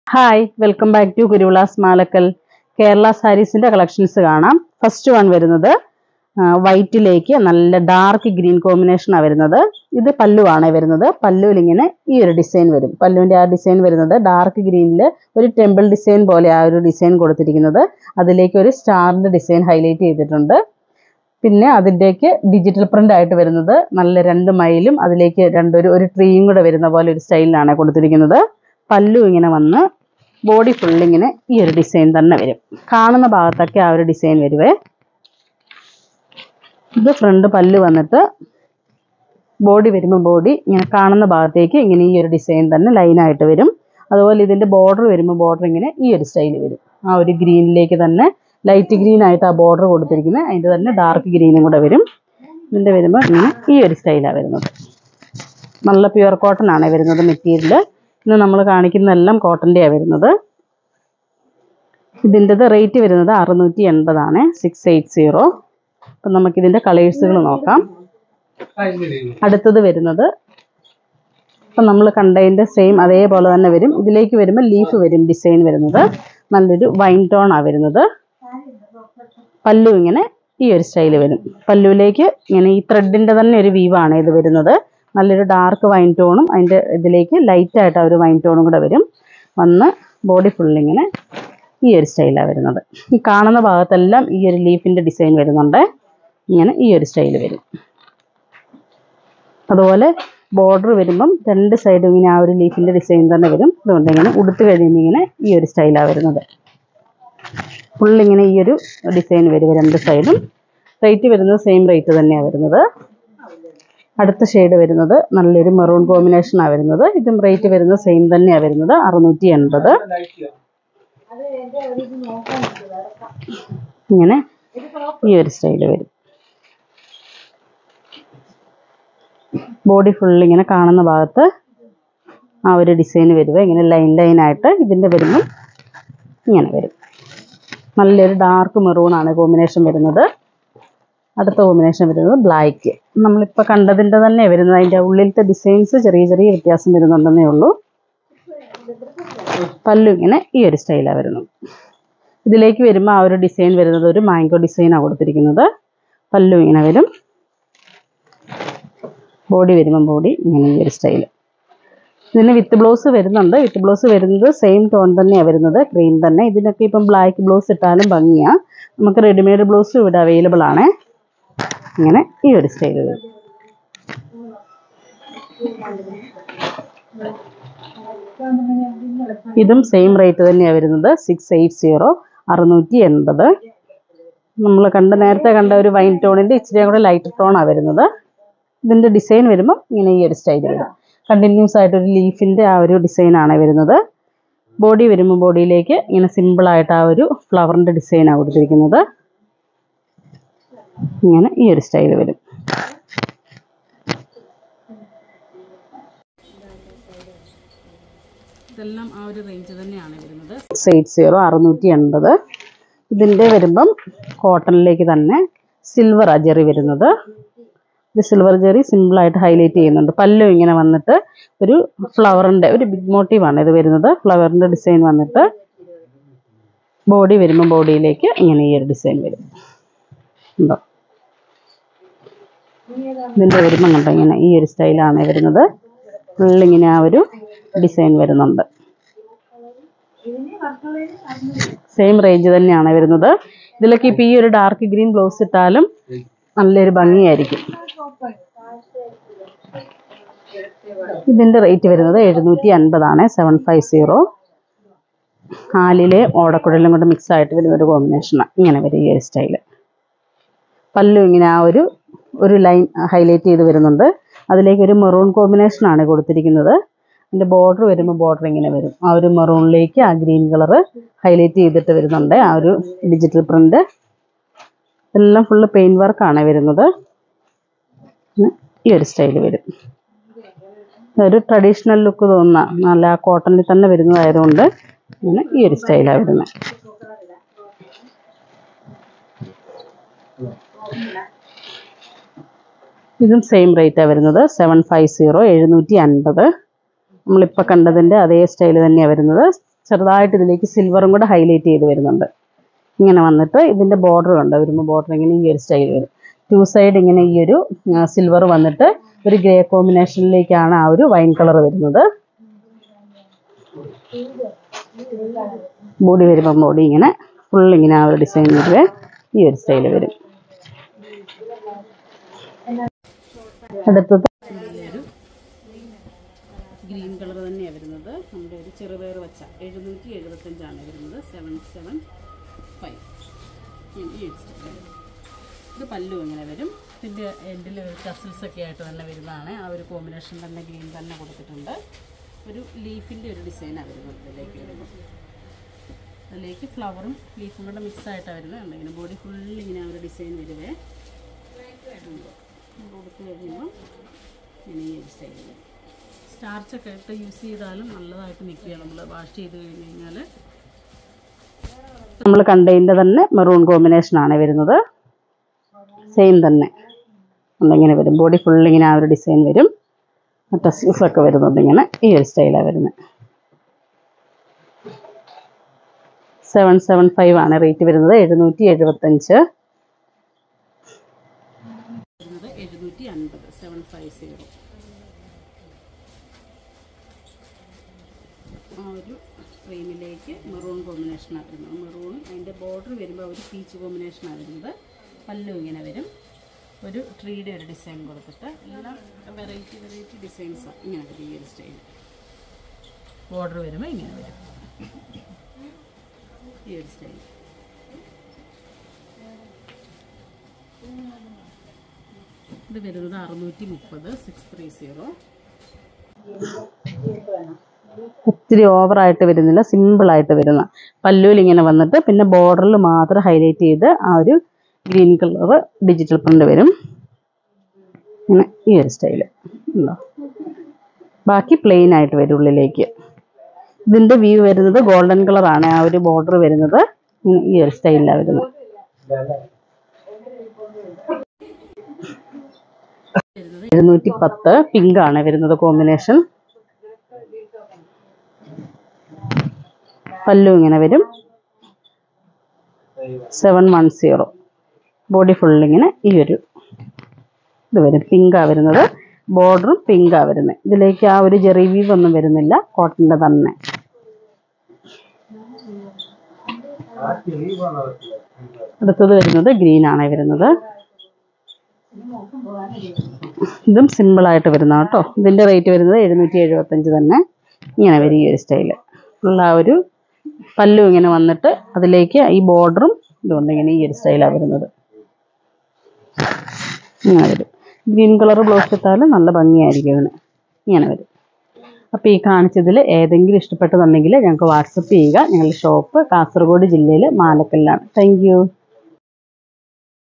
Hi welcome back to Kuruvilas Malakkal Kerala സാരീസിന്റെ collections കാണാം first one വരുന്നത് വൈറ്റിലേക്ക് നല്ല ഡാർക്ക് ഗ്രീൻ കോമ്പിനേഷനാണ് വരുന്നത് ഇത് പല്ലുവാണ് വരുന്നത് പല്ലുവിൽ ഇങ്ങനെ ഈ ഒരു ഡിസൈൻ വരും പല്ലുവിന്റെ ആ ഡിസൈൻ വരുന്നത് ഡാർക്ക് ഗ്രീനിൽ ഒരു ടെമ്പിൾ ഡിസൈൻ പോലെ ആ ഒരു ഡിസൈൻ കൊടുത്തിരിക്കുന്നത് അതിലേക്ക് ഒരു സ്റ്റാറിന്റെ ഡിസൈൻ ഹൈലൈറ്റ് ചെയ്തിട്ടുണ്ട് പിന്നെ അതിൻ്റെക്ക് ഡിജിറ്റൽ പ്രിന്റ് ആയിട്ട് വരുന്നത് നല്ല രണ്ട് മയിലും അതിലേക്ക് രണ്ടൊരു ഒരു ട്രീയും കൂടെ വരുന്ന പോലെ ഒരു സ്റ്റൈലിലാണ് കൊടുത്തിരിക്കുന്നത് പല്ലു ഇങ്ങനെ വന്ന് ബോഡി ഫുൾ ഇങ്ങനെ ഈ ഒരു ഡിസൈൻ തന്നെ വരും കാണുന്ന ഭാഗത്തൊക്കെ ആ ഒരു ഡിസൈൻ വരുവേ ഇത് ഫ്രണ്ട് പല്ല് വന്നിട്ട് ബോഡി വരുമ്പോൾ ബോഡി ഇങ്ങനെ കാണുന്ന ഭാഗത്തേക്ക് ഇങ്ങനെ ഈ ഒരു ഡിസൈൻ തന്നെ ലൈനായിട്ട് വരും അതുപോലെ ഇതിൻ്റെ ബോർഡർ വരുമ്പോൾ ബോർഡർ ഇങ്ങനെ ഈ ഒരു സ്റ്റൈൽ വരും ആ ഒരു ഗ്രീനിലേക്ക് തന്നെ ലൈറ്റ് ഗ്രീൻ ആയിട്ട് ആ ബോർഡർ കൊടുത്തിരിക്കുന്നത് അതിൻ്റെ തന്നെ ഡാർക്ക് ഗ്രീനും കൂടെ വരും ഇതിൻ്റെ വരുമ്പോൾ ഇങ്ങനെ ഈ ഒരു സ്റ്റൈലാണ് വരുന്നത് നല്ല പ്യുവർ കോട്ടൺ ആണ് വരുന്നത് മെറ്റീരിയൽ ഇന്ന് നമ്മൾ കാണിക്കുന്നതെല്ലാം കോട്ടൻ്റെയാണ് വരുന്നത് ഇതിൻ്റെത് റേറ്റ് വരുന്നത് അറുന്നൂറ്റി എൺപതാണ് സിക്സ് എയ്റ്റ് സീറോ അപ്പം നമുക്കിതിൻ്റെ കളേഴ്സുകൾ നോക്കാം അടുത്തത് വരുന്നത് ഇപ്പം നമ്മൾ കണ്ടതിൻ്റെ സെയിം അതേപോലെ തന്നെ വരും ഇതിലേക്ക് വരുമ്പോൾ ലീഫ് വരും ഡിസൈൻ വരുന്നത് നല്ലൊരു വൈൻ ടോൺ ആണ് വരുന്നത് പല്ലു ഇങ്ങനെ ഈ ഒരു സ്റ്റൈൽ വരും പല്ലുവിലേക്ക് ഇങ്ങനെ ഈ ത്രെഡിൻ്റെ തന്നെ ഒരു വീവാണ് ഇത് വരുന്നത് നല്ലൊരു ഡാർക്ക് വൈൻ ടോണും അതിൻ്റെ ഇതിലേക്ക് ലൈറ്റായിട്ട് ആ ഒരു വൈൻ ടോണും കൂടെ വരും വന്ന് ബോഡി ഫുള്ളിങ്ങനെ ഈ ഒരു സ്റ്റൈലാണ് വരുന്നത് ഈ കാണുന്ന ഭാഗത്തെല്ലാം ഈ ഒരു ലീഫിൻ്റെ ഡിസൈൻ വരുന്നുണ്ട് ഇങ്ങനെ ഈ ഒരു സ്റ്റൈൽ വരും അതുപോലെ ബോർഡർ വരുമ്പം രണ്ട് സൈഡും ഇങ്ങനെ ആ ഒരു ലീഫിൻ്റെ ഡിസൈൻ തന്നെ വരും അതുകൊണ്ട് ഇങ്ങനെ ഉടുത്ത് കഴിയുമ്പോൾ ഇങ്ങനെ ഈ ഒരു സ്റ്റൈലാണ് വരുന്നത് ഫുള്ളിങ്ങനെ ഈ ഒരു ഡിസൈൻ വരും രണ്ട് സൈഡും റേറ്റ് വരുന്നത് സെയിം റേറ്റ് തന്നെയാണ് വരുന്നത് അടുത്ത ഷെയ്ഡ് വരുന്നത് നല്ലൊരു മെറൂൺ കോമ്പിനേഷനാണ് വരുന്നത് ഇതും റേറ്റ് വരുന്നത് സെയിം തന്നെയാണ് വരുന്നത് അറുന്നൂറ്റി എൺപത് ഇങ്ങനെ ഈ ഒരു സ്റ്റൈൽ വരും ബോഡി ഫുൾ ഇങ്ങനെ കാണുന്ന ഭാഗത്ത് ആ ഒരു ഡിസൈൻ വരുക ഇങ്ങനെ ലൈൻ ലൈൻ ആയിട്ട് ഇതിൻ്റെ വരുമ്പം ഇങ്ങനെ വരും നല്ലൊരു ഡാർക്ക് മെറൂൺ ആണ് കോമ്പിനേഷൻ വരുന്നത് അടുത്ത കോമ്പിനേഷൻ വരുന്നത് ബ്ലാക്ക് നമ്മളിപ്പോൾ കണ്ടതിൻ്റെ തന്നെ വരുന്നത് അതിൻ്റെ ഉള്ളിലത്തെ ഡിസൈൻസ് ചെറിയ ചെറിയ വ്യത്യാസം വരുന്നുണ്ടെന്നേ ഉള്ളൂ പല്ലു ഇങ്ങനെ ഈ ഒരു സ്റ്റൈലാണ് വരുന്നത് ഇതിലേക്ക് വരുമ്പോൾ ആ ഒരു ഡിസൈൻ വരുന്നത് ഒരു മാംഗോ ഡിസൈനാണ് കൊടുത്തിരിക്കുന്നത് പല്ലു ഇങ്ങനെ വരും ബോഡി വരുമ്പം ബോഡി ഇങ്ങനെ ഈ ഒരു സ്റ്റൈൽ ഇതിന് വിത്ത് ബ്ലൗസ് വരുന്നുണ്ട് വിത്ത് ബ്ലൗസ് വരുന്നത് സെയിം ടോൺ തന്നെയാണ് വരുന്നത് ക്രീം തന്നെ ഇതിനൊക്കെ ഇപ്പം ബ്ലാക്ക് ബ്ലൗസ് ഇട്ടാലും ഭംഗിയാണ് നമുക്ക് റെഡിമെയ്ഡ് ബ്ലൗസ് ഇവിടെ അവൈലബിൾ ആണ് ഇങ്ങനെ ഈ ഒരു സ്റ്റൈൽ വരും ഇതും സെയിം റേറ്റ് തന്നെയാണ് വരുന്നത് സിക്സ് എയ്റ്റ് സീറോ അറുന്നൂറ്റി എൺപത് നമ്മൾ കണ്ട നേരത്തെ കണ്ട ഒരു വൈൻ ടോണിൻ്റെ ഇച്ചിരി കൂടെ ലൈറ്റ് ടോണാണ് വരുന്നത് ഇതിൻ്റെ ഡിസൈൻ വരുമ്പോൾ ഇങ്ങനെ ഈ ഒരു സ്റ്റൈൽ വരും കണ്ടിന്യൂസ് ആയിട്ട് ഒരു ലീഫിൻ്റെ ആ ഒരു ഡിസൈനാണ് വരുന്നത് ബോഡി വരുമ്പോൾ ബോഡിയിലേക്ക് ഇങ്ങനെ സിമ്പിളായിട്ട് ആ ഒരു ഫ്ലവറിൻ്റെ ഡിസൈനാണ് കൊടുത്തിരിക്കുന്നത് ഇങ്ങനെ ഈ ഒരു സ്റ്റൈൽ വരും ഇതെല്ലാം ആ ഒരു റേഞ്ച് തന്നെയാണ് വരുന്നത് എയ്റ്റ് സീറോ അറുന്നൂറ്റി എൺപത് ഇതിൻ്റെ വരുമ്പം കോട്ടണിലേക്ക് തന്നെ സിൽവർ അജറി വരുന്നത് ഇത് സിൽവർ ജെറി സിമ്പിളായിട്ട് ഹൈലൈറ്റ് ചെയ്യുന്നുണ്ട് പല്ലു ഇങ്ങനെ വന്നിട്ട് ഒരു ഫ്ലവറിൻ്റെ ഒരു ബിഗ് മോട്ടീവാണ് ഇത് വരുന്നത് ഫ്ലവറിൻ്റെ ഡിസൈൻ വന്നിട്ട് ബോഡി വരുമ്പോൾ ബോഡിയിലേക്ക് ഇങ്ങനെ ഈ ഒരു ഡിസൈൻ വരും ഉണ്ടോ ഇതിൻ്റെ വരുമ്പം കണ്ടോ ഇങ്ങനെ ഈ ഒരു സ്റ്റൈലാണ് വരുന്നത് ഫുള്ളിങ്ങനെ ആ ഒരു ഡിസൈൻ വരുന്നുണ്ട് സെയിം റേഞ്ച് തന്നെയാണ് വരുന്നത് ഇതിലൊക്കെ ഇപ്പം ഈ ഒരു ഡാർക്ക് ഗ്രീൻ ബ്ലൗസ് ഇട്ടാലും നല്ലൊരു ഭംഗിയായിരിക്കും ഇതിൻ്റെ റേറ്റ് വരുന്നത് എഴുന്നൂറ്റി അൻപതാണ് സെവൻ ഫൈവ് സീറോ ആലിലെ ഓടക്കുഴലും കൊണ്ട് മിക്സ് ആയിട്ട് വരുന്ന ഒരു കോമ്പിനേഷനാണ് ഇങ്ങനെ വരും ഈ ഒരു സ്റ്റൈല് പല്ലു ഇങ്ങനെ ആ ഒരു ഒരു ലൈൻ ഹൈലൈറ്റ് ചെയ്ത് വരുന്നുണ്ട് അതിലേക്ക് ഒരു മെറൂൺ കോമ്പിനേഷനാണ് കൊടുത്തിരിക്കുന്നത് അതിൻ്റെ ബോർഡർ വരുമ്പോൾ ബോർഡർ ഇങ്ങനെ വരും ആ ഒരു മെറൂണിലേക്ക് ആ ഗ്രീൻ കളർ ഹൈലൈറ്റ് ചെയ്തിട്ട് വരുന്നുണ്ട് ആ ഒരു ഡിജിറ്റൽ പ്രിൻ്റ് എല്ലാം ഫുള്ള് പെയിൻ വർക്കാണ് വരുന്നത് പിന്നെ ഈ ഒരു സ്റ്റൈൽ വരും ഒരു ട്രഡീഷണൽ ലുക്ക് തോന്നുന്ന നല്ല കോട്ടണിൽ തന്നെ വരുന്നതായതുകൊണ്ട് ഇങ്ങനെ ഈ ഒരു സ്റ്റൈലാണ് വരുന്നത് ഇതും സെയിം റേറ്റാണ് വരുന്നത് സെവൻ ഫൈവ് സീറോ എഴുന്നൂറ്റി അൻപത് നമ്മളിപ്പോൾ കണ്ടതിൻ്റെ അതേ സ്റ്റൈൽ തന്നെയാണ് വരുന്നത് ചെറുതായിട്ട് ഇതിലേക്ക് സിൽവറും കൂടെ ഹൈലൈറ്റ് ചെയ്ത് വരുന്നുണ്ട് ഇങ്ങനെ വന്നിട്ട് ഇതിൻ്റെ ബോർഡർ കണ്ടോ വരുമ്പോൾ ബോർഡർ ഇങ്ങനെ ഈ ഒരു സ്റ്റൈൽ വരും ടു സൈഡ് ഇങ്ങനെ ഈ ഒരു സിൽവർ വന്നിട്ട് ഒരു ഗ്രേ കോമ്പിനേഷനിലേക്കാണ് ആ ഒരു വൈൻ കളർ വരുന്നത് ബോഡി വരുമ്പോൾ ബോഡി ഇങ്ങനെ ഫുൾ ഇങ്ങനെ ആ ഒരു ഡിസൈൻ വരുവേ ഈ ഒരു സ്റ്റൈൽ വരും അടുത്തത് ഗ്രീൻ കളർ തന്നെയാണ് വരുന്നത് നമ്മുടെ ഒരു ചെറുപയർ വച്ച എഴുന്നൂറ്റി എഴുപത്തഞ്ചാണ് വരുന്നത് സെവൻ സെവൻ ഫൈവ് ഇത് പല്ലു ഇങ്ങനെ വരും ഇതിൻ്റെ എൻഡിൽ ഒരു ടസിൽസ് ഒക്കെ ആയിട്ട് തന്നെ വരുന്നതാണ് ആ ഒരു കോമ്പിനേഷൻ തന്നെ ഗ്രീൻ തന്നെ കൊടുത്തിട്ടുണ്ട് ഒരു ലീഫിൻ്റെ ഒരു ഡിസൈനാണ് വരുന്നത് ഇതിലേക്ക് വരുമ്പോൾ അതിലേക്ക് ഫ്ലവറും ലീഫും കൂടെ മിക്സ് ആയിട്ടാണ് വരുന്നത് ഉണ്ട് ഇങ്ങനെ ബോഡി ഫുള്ള് ഇങ്ങനെ ആ ഒരു ഡിസൈൻ വരുവേ ഉണ്ട്. ഇത് കൊടുത്ത് കഴിയുമ്പോൾ ഇങ്ങനെ ഈ ഒരു സ്റ്റൈൽ വരും സ്റ്റാർച്ചൊക്കെ ഇട്ട് യൂസ് ചെയ്താലും നല്ലതായിട്ട് നിൽക്കുക നമ്മൾ വാഷ് ചെയ്ത് കഴിഞ്ഞ് കഴിഞ്ഞാൽ നമ്മൾ കണ്ടതിൻ്റെ തന്നെ മെറൂൺ കോമ്പിനേഷനാണ് വരുന്നത് സെയിം തന്നെ ഒന്നിങ്ങനെ വരും ബോഡി ഫുൾ ഇങ്ങനെ ആ ഒരു ഡിസൈൻ വരും ടസ്യൂസൊക്കെ വരുന്നുണ്ട് ഇങ്ങനെ ഈ ഒരു സ്റ്റൈലാണ് വരുന്നത് സെവൻ സെവൻ ഫൈവ് ആണ് റേറ്റ് വരുന്നത് എഴുന്നൂറ്റി എഴുപത്തഞ്ച് വരുന്നത് എഴുന്നൂറ്റി അൻപത് സെവൻ ഫൈവ് സീറോ ആ ഒരു ക്രീമിലേക്ക് മെറൂൺ കോമ്പിനേഷനാണ് വരുന്നത് മെറൂണും അതിൻ്റെ ബോർഡർ വരുമ്പോൾ ഒരു പീച്ച് കോമ്പിനേഷനാണ് വരുന്നത് പല്ലു ഇങ്ങനെ വരും ഒരു ട്രീയുടെ ഒരു ഡിസൈൻ കൊടുത്തിട്ട് എല്ലാം വെറൈറ്റി വെറൈറ്റി ഡിസൈൻസാണ് ഇങ്ങനെ വരും ഈ ഒരു സ്റ്റൈൽ ബോർഡർ വരുമ്പോൾ ഇങ്ങനെ വരും ഈ ഒരു സ്റ്റൈൽ ഇത് വരുന്നത് അറുന്നൂറ്റി മുപ്പത് സിക്സ് ത്രീ സീറോ ഒത്തിരി ഓവറായിട്ട് വരുന്നില്ല സിമ്പിളായിട്ട് വരുന്ന പല്ലുവിൽ ഇങ്ങനെ വന്നിട്ട് പിന്നെ ബോർഡറിൽ മാത്രം ഹൈലൈറ്റ് ചെയ്ത് ആ ഒരു ഗ്രീൻ കളർ ഡിജിറ്റൽ പ്രിൻ്റ് വരും ഇങ്ങനെ ഈ ഒരു സ്റ്റൈല് ഉണ്ടോ ബാക്കി പ്ലെയിൻ ആയിട്ട് വരും ഉള്ളിലേക്ക് ഇതിൻ്റെ വ്യൂ വരുന്നത് ഗോൾഡൻ കളറാണ് ആ ഒരു ബോർഡർ വരുന്നത് ഇങ്ങനെ ഈ ഒരു സ്റ്റൈലിലാണ് വരുന്നത് എഴുന്നൂറ്റി പത്ത് പിങ്ക് ആണ് വരുന്നത് കോമ്പിനേഷൻ പല്ലു ഇങ്ങനെ വരും സെവൻ വൺ സീറോ ബോഡി ഫുള്ളിങ്ങനെ ഈ ഒരു ഇത് വരും പിങ്കാ വരുന്നത് ബോർഡറും പിങ്കാ വരുന്നത് ഇതിലേക്ക് ആ ഒരു ജെറി വീവ് ഒന്നും വരുന്നില്ല കോട്ടൻ്റെ തന്നെ അടുത്തത് വരുന്നത് ഗ്രീൻ ആണ് വരുന്നത് ഇതും സിമ്പിളായിട്ട് വരുന്ന കേട്ടോ ഇതിൻ്റെ റേറ്റ് വരുന്നത് എഴുന്നൂറ്റി എഴുപത്തഞ്ച് തന്നെ ഇങ്ങനെ വരും ഈ ഒരു സ്റ്റൈല് ഉള്ള ആ ഒരു പല്ലു ഇങ്ങനെ വന്നിട്ട് അതിലേക്ക് ഈ ബോർഡറും ഇതുകൊണ്ട് ഇങ്ങനെ ഈ ഒരു സ്റ്റൈലാണ് വരുന്നത് ഇങ്ങനെ വരും ഗ്രീൻ കളർ ബ്ലൗസ് ഇട്ടാലും നല്ല ഭംഗിയായിരിക്കും ഇതിന് ഇങ്ങനെ വരും അപ്പോൾ ഈ കാണിച്ചതിൽ ഏതെങ്കിലും ഇഷ്ടപ്പെട്ടതുണ്ടെങ്കിൽ ഞങ്ങൾക്ക് വാട്സപ്പ് ചെയ്യുക ഞങ്ങളുടെ ഷോപ്പ് കാസർഗോഡ് ജില്ലയിൽ മാലക്കല്ലാണ് താങ്ക്